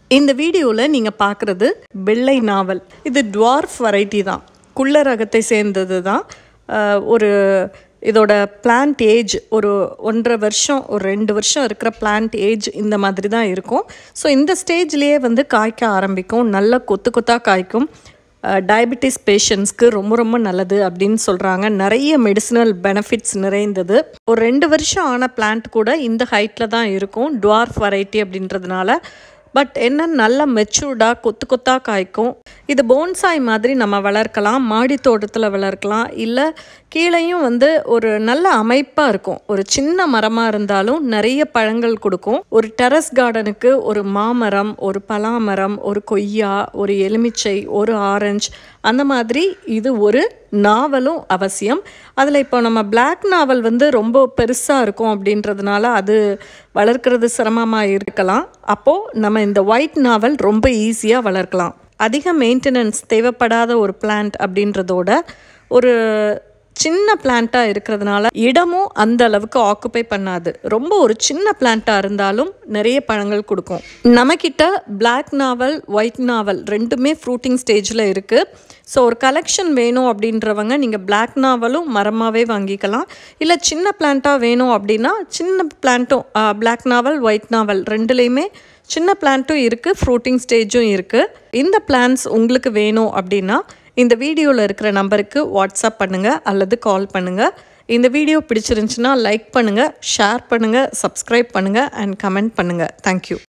இந்த வீடியோவில் நீங்கள் பார்க்குறது வெள்ளை நாவல் இது டுவார்ஃப் வெரைட்டி தான் குள்ள ரகத்தை சேர்ந்தது தான் அஹ், ஒரு இதோட பிளான்ட் ஏஜ் ஒரு ஒன்றரை வருஷம் ஒரு ரெண்டு வருஷம் இருக்கிற பிளான்ட் ஏஜ் இந்த மாதிரி தான் இருக்கும் ஸோ இந்த ஸ்டேஜ்லேயே வந்து காய்க்க ஆரம்பிக்கும் நல்ல கொத்து கொத்தாக காய்க்கும் டயபெட்டிஸ் பேஷண்ட்ஸ்க்கு ரொம்ப ரொம்ப நல்லது அப்படின்னு சொல்கிறாங்க நிறைய மெடிசினல் பெனிஃபிட்ஸ் நிறைந்தது ஒரு ரெண்டு வருஷம் ஆன பிளான்ட் கூட இந்த ஹைட்டில் தான் இருக்கும் டுவார்ஃப் வெரைட்டி அப்படின்றதுனால பட் என்ன நல்ல மெச்சூர்டாக கொத்து கொத்தாக காய்க்கும் இது போன்சாய் மாதிரி நம்ம வளர்க்கலாம் மாடி தோட்டத்தில் வளர்க்கலாம் இல்லை கீழேயும் வந்து ஒரு நல்ல அமைப்பாக இருக்கும் ஒரு சின்ன மரமாக இருந்தாலும் நிறைய பழங்கள் கொடுக்கும் ஒரு டெரஸ் கார்டனுக்கு ஒரு மாமரம் ஒரு பலாமரம் ஒரு கொய்யா ஒரு எலுமிச்சை ஒரு ஆரஞ்சு அந்த மாதிரி இது ஒரு நாவலும் அவசியம் அதில் இப்போ நம்ம Black நாவல் வந்து ரொம்ப பெருசாக இருக்கும் அப்படின்றதுனால அது வளர்க்குறது சிரமமாக இருக்கலாம் அப்போது நம்ம இந்த ஒயிட் நாவல் ரொம்ப ஈஸியாக வளர்க்கலாம் அதிக மெயின்டெனன்ஸ் தேவைப்படாத ஒரு பிளான்ட் அப்படின்றதோட ஒரு சின்ன பிளான்ட்டாக இருக்கிறதுனால இடமும் அந்த அளவுக்கு ஆக்குப்பை பண்ணாது ரொம்ப ஒரு சின்ன பிளான்ட்டாக இருந்தாலும் நிறைய பழங்கள் கொடுக்கும் நம்மக்கிட்ட Black நாவல் ஒயிட் நாவல் ரெண்டுமே ஃப்ரூட்டிங் ஸ்டேஜில் இருக்குது ஸோ ஒரு கலெக்ஷன் வேணும் அப்படின்றவங்க நீங்கள் Black நாவலும் மரமாகவே வாங்கிக்கலாம் இல்லை சின்ன பிளான்ட்டாக வேணும் அப்படின்னா சின்ன பிளான்ட்டும் Black நாவல் ஒயிட் நாவல் ரெண்டுலேயுமே சின்ன பிளான்ட்டும் இருக்குது ஃப்ரூட்டிங் ஸ்டேஜும் இருக்குது இந்த பிளான்ஸ் உங்களுக்கு வேணும் அப்படின்னா இந்த வீடியோவில் இருக்கிற நம்பருக்கு வாட்ஸ்அப் பண்ணுங்கள் அல்லது கால் பண்ணுங்கள் இந்த வீடியோ பிடிச்சிருந்துச்சுன்னா லைக் பண்ணுங்கள் ஷேர் பண்ணுங்கள் சப்ஸ்கிரைப் பண்ணுங்கள் அண்ட் கமெண்ட் பண்ணுங்கள் தேங்க்யூ